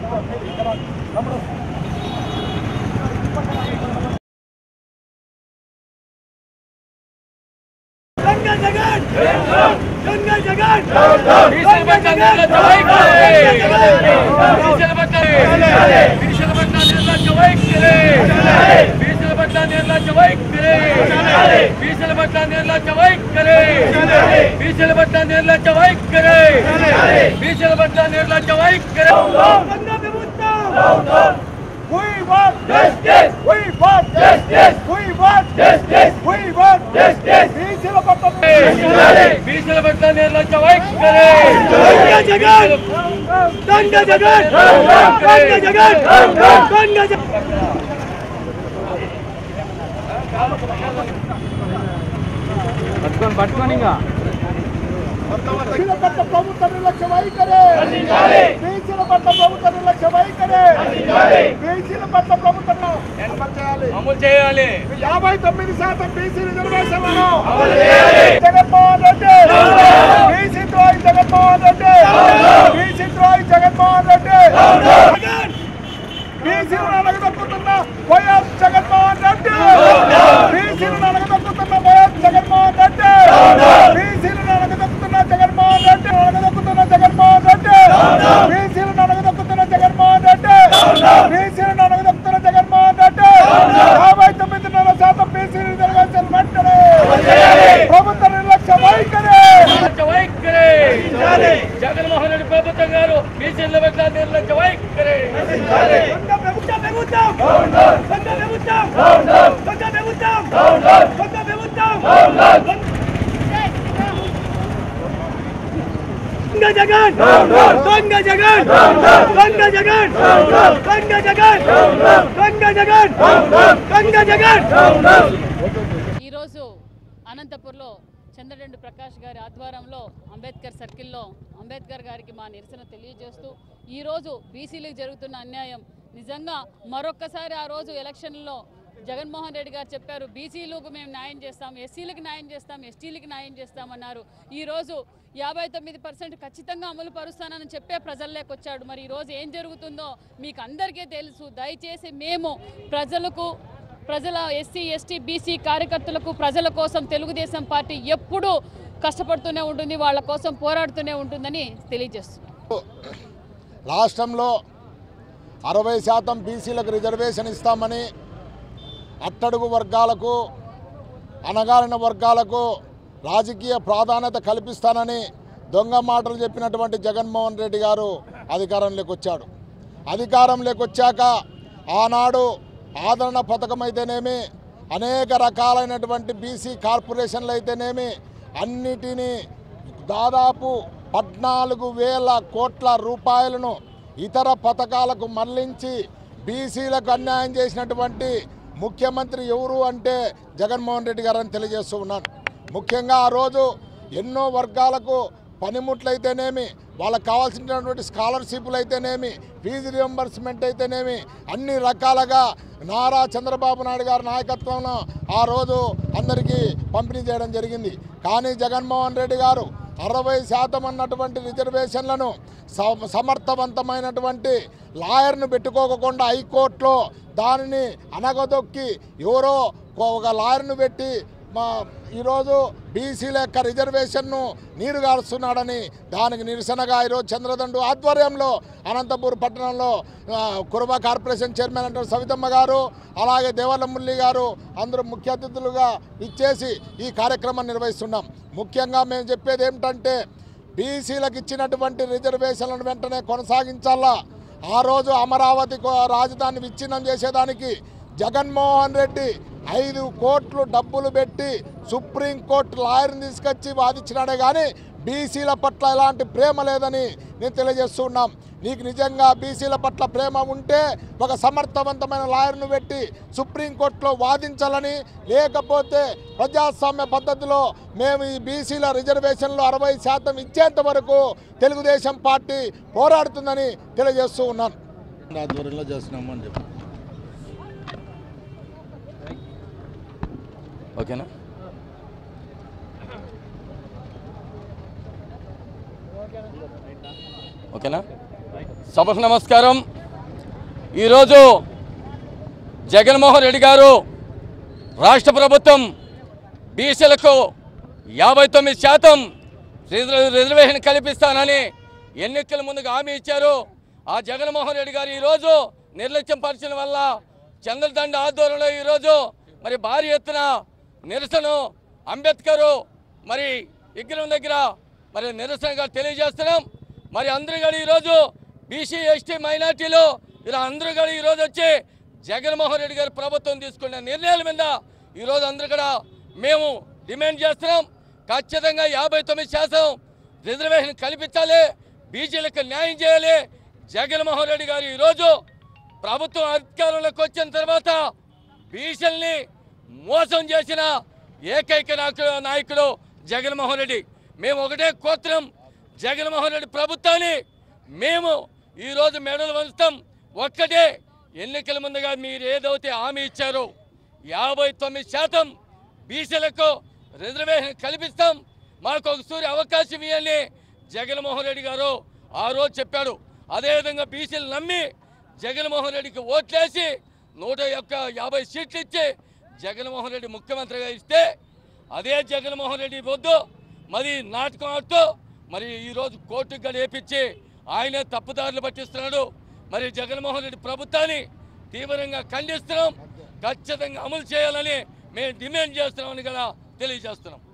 గంగా జగన్ గంగా జగన్ బీసీల పట్ల నిర్లక్ష్య వైఖరి బీసీల పట్ల బీసీల పట్ల నిర్లక్ష్య వైఖరి బీసీల పట్ల నిర్లక్ష్య వైఖరి బీసీల పట్ల నిర్లక్ష్య వైఖరి బీసీల పట్ల నిర్లక్ష్య వైఖరి బీసీల పట్ల నిర్లక్ష్య వైఖరి గంగా ప్రభుత్వం We want justice. We want justice. We want justice. We want justice. బీసీల పట్ల బీసీల పట్ల నిర్లక్ష్య వైఖరి గంగా జగన్ గంగా జగన్ గంగా జగన్ గంగా జగన్ పట్టుకొని పట్టుకొని ఇంకా బీసీల పట్ల ప్రభుత్వ నిర్లక్ష్య వైఖరి బీసీల పట్ల ప్రభుత్వ నిర్లక్ష్య వైఖరి బీసీల పట్ల ప్రభుత్వం అమలు చేయాలి అమలు చేయాలి యాభై తొమ్మిది శాతం బీసీ రిజర్వేషన్లను జగన్మోహన్ రెడ్డి బీసీ ద్రోహి జగన్మోహన్ రెడ్డి బీసీ ద్రోహి జగన్మోహన్ రెడ్డి బీసీలను అడగదొక్కుతున్న వైఎస్ జగన్మోహన్ రెడ్డి బీసీలను అడగదొక్కుతున్న వైఎస్ జగన్మోహన్ రెడ్డి బీసీలను అడగదొక్కుతున్న జగన్మోహన్ రెడ్డి అడగదొక్కుతున్న జగన్మోహన్ రెడ్డి బీసీలను అడగదొక్కుతున్న జగన్మోహన్ రెడ్డి బీసీలను అడగదొక్కుతున్న జగన్మోహన్ రెడ్డి యాభై తొమ్మిదిన్నర శాతం బీసీ రిజర్వేషన్ వెంటనే ప్రభుత్వ నిర్లక్ష్య వైఖరి నిర్లక్ష్య వైఖరి జగన్మోహన్ రెడ్డి ప్రభుత్వం గారు బీసీల పట్ల నిర్లక్ష్య వైఖరి సంఘ ప్రభుత్వం ప్రభుత్వం సంఘ ప్రభుత్వం సంఘ ప్రభుత్వం సంఘ ప్రభుత్వం గంగ జగన్ గంగ జగన్ గంగ జగన్ గంగ జగన్ గంగ జగన్ గంగ జగన్ ఈరోజు అనంతపూర్లో చంద్రరెడ్డి ప్రకాష్ గారి ఆధ్వర్యంలో అంబేద్కర్ సర్కిల్లో అంబేద్కర్ గారికి మా నిరసన తెలియజేస్తూ ఈరోజు బీసీలకు జరుగుతున్న అన్యాయం నిజంగా మరొక్కసారి ఆ రోజు ఎలక్షన్లో జగన్మోహన్ రెడ్డి గారు చెప్పారు బీసీలకు మేము న్యాయం చేస్తాం ఎస్సీలకు న్యాయం చేస్తాం ఎస్టీలకు న్యాయం చేస్తామన్నారు ఈరోజు యాభై తొమ్మిది పర్సెంట్ ఖచ్చితంగా అమలు పరుస్తానని చెప్పే ప్రజల్లోకి వచ్చాడు మరి ఈరోజు ఏం జరుగుతుందో మీకు అందరికీ తెలుసు దయచేసి మేము ప్రజలకు ప్రజల ఎస్సీ ఎస్టీ బీసీ కార్యకర్తలకు ప్రజల కోసం తెలుగుదేశం పార్టీ ఎప్పుడూ కష్టపడుతూనే ఉంటుంది వాళ్ళ కోసం పోరాడుతూనే ఉంటుందని తెలియజేస్తున్నాం రాష్ట్రంలో అరవై శాతం బీసీలకు రిజర్వేషన్ ఇస్తామని అట్టడుగు వర్గాలకు అణగారిన వర్గాలకు రాజకీయ ప్రాధాన్యత కల్పిస్తానని దొంగ మాటలు చెప్పినటువంటి జగన్మోహన్ రెడ్డి గారు అధికారంలోకి వచ్చాడు అధికారంలోకి వచ్చాక ఆనాడు ఆదరణ పథకం అయితేనేమి అనేక రకాలైనటువంటి బీసీ కార్పొరేషన్లు అయితేనేమి అన్నిటినీ దాదాపు పద్నాలుగు వేల కోట్ల రూపాయలను ఇతర పథకాలకు మళ్లించి బీసీలకు అన్యాయం చేసినటువంటి ముఖ్యమంత్రి ఎవరు అంటే జగన్మోహన్ రెడ్డి గారని తెలియజేస్తూ ఉన్నాను ముఖ్యంగా ఆ రోజు ఎన్నో వర్గాలకు పనిముట్లు అయితేనేమి వాళ్ళకి కావాల్సినటువంటి స్కాలర్షిప్లు అయితేనేమి ఫీజు రియంబర్స్మెంట్ అయితేనేమి అన్ని రకాలుగా నారా చంద్రబాబు నాయుడు గారి నాయకత్వంలో ఆ రోజు అందరికీ పంపిణీ చేయడం జరిగింది కానీ జగన్మోహన్ రెడ్డి గారు అరవై శాతం అన్నటువంటి రిజర్వేషన్లను స- సమర్థవంతమైనటువంటి లాయర్ను పెట్టుకోకుండా హైకోర్టులో దానిని అనగదొక్కి ఎవరో ఒక లాయర్ను పెట్టి మా ఈరోజు బీసీల యొక్క రిజర్వేషన్ను నీరుగారుస్తున్నాడని దానికి నిరసనగా ఈరోజు చంద్రదండు ఆధ్వర్యంలో అనంతపూర్ పట్టణంలో ఆ, కురుబ కార్పొరేషన్ చైర్మన్ అంటే సవితమ్మ గారు అలాగే దేవర్ల మురళి గారు అందరూ ముఖ్య అతిథులుగా ఇచ్చేసి ఈ కార్యక్రమాన్ని నిర్వహిస్తున్నాం ముఖ్యంగా మేము చెప్పేది ఏమిటంటే బీసీలకు ఇచ్చినటువంటి రిజర్వేషన్లను వెంటనే కొనసాగించాలా ఆ రోజు అమరావతి కో- రాజధాని విచ్ఛిన్నం చేసేదానికి జగన్మోహన్ రెడ్డి ఐదు కోట్లు డబ్బులు పెట్టి సుప్రీంకోర్టు లాయర్ని తీసుకొచ్చి వాదించినాడే కానీ బీసీల పట్ల ఎలాంటి ప్రేమ లేదని నేను తెలియజేస్తున్నాం నీకు నిజంగా బీసీల పట్ల ప్రేమ ఉంటే ఒక సమర్థవంతమైన లాయర్ను పెట్టి సుప్రీంకోర్టులో వాదించాలని లేకపోతే ప్రజాస్వామ్య పద్ధతిలో మేము ఈ బీసీల రిజర్వేషన్లు అరవై శాతం ఇచ్చేంత వరకు తెలుగుదేశం పార్టీ పోరాడుతుందని తెలియజేస్తూ ఉన్నాను ఆధ్వర్యంలో చేస్తున్నాము అని చెప్పి ఓకేనా ఓకేనా సభకు నమస్కారం ఈరోజు జగన్మోహన్ రెడ్డి గారు రాష్ట్ర ప్రభుత్వం బీసీలకు యాభై తొమ్మిది శాతం రిజర్వ్- రిజర్వేషన్ కల్పిస్తానని ఎన్నికల ముందుగా హామీ ఇచ్చారు ఆ జగన్మోహన్ రెడ్డి గారు ఈరోజు నిర్లక్ష్యం పరిచిన వల్ల చంద్రదండ ఆధ్వర్యంలో ఈరోజు మరి భారీ ఎత్తున నిరసన అంబేద్కరు మరి విగ్రహం దగ్గర మరి నిరసనగా తెలియజేస్తున్నాం మరి అందరూ కూడా ఈరోజు బీసీ ఎస్టీ మైనార్టీలు ఇలా అందరూ కూడా ఈరోజు వచ్చి జగన్మోహన్ రెడ్డి గారి ప్రభుత్వం తీసుకున్న నిర్ణయాల మీద ఈరోజు అందరూ కూడా మేము డిమాండ్ చేస్తున్నాం ఖచ్చితంగా యాభై తొమ్మిది శాతం రిజర్వేషన్ కల్పించాలి బీసీలకు న్యాయం చేయాలి జగన్మోహన్ రెడ్డి గారు ఈరోజు ప్రభుత్వం అధికారంలోకి వచ్చిన తర్వాత బీసీల్ని మోసం చేసిన ఏకైక నాయకుడు నాయకుడు జగన్మోహన్ రెడ్డి మేము ఒకటే కోత్రం జగన్మోహన్ రెడ్డి ప్రభుత్వాన్ని మేము ఈరోజు మెడలు వంచుతాం ఒక్కటే ఎన్నికల ముందుగా మీరు ఏదైతే హామీ ఇచ్చారో యాభై తొమ్మిది శాతం బీసీలకు రిజర్వేషన్ కల్పిస్తాం మాకు ఒక సూర్య అవకాశం ఇవ్వండి జగన్మోహన్ రెడ్డి గారు ఆ రోజు చెప్పాడు అదేవిధంగా బీసీలు నమ్మి జగన్మోహన్ రెడ్డికి ఓట్లేసి నూట యొక్క యాభై సీట్లు ఇచ్చి జగన్మోహన్ రెడ్డి ముఖ్యమంత్రిగా ఇస్తే అదే జగన్మోహన్ రెడ్డి వద్దు మరి నాటకం ఆడుతూ మరి ఈరోజు కోర్టుకు గడి వేపించి ఆయనే తప్పుదారులు పట్టిస్తున్నాడు మరి జగన్మోహన్ రెడ్డి ప్రభుత్వాన్ని తీవ్రంగా ఖండిస్తున్నాం ఖచ్చితంగా అమలు చేయాలని మేము డిమాండ్ చేస్తున్నామని కూడా తెలియజేస్తున్నాం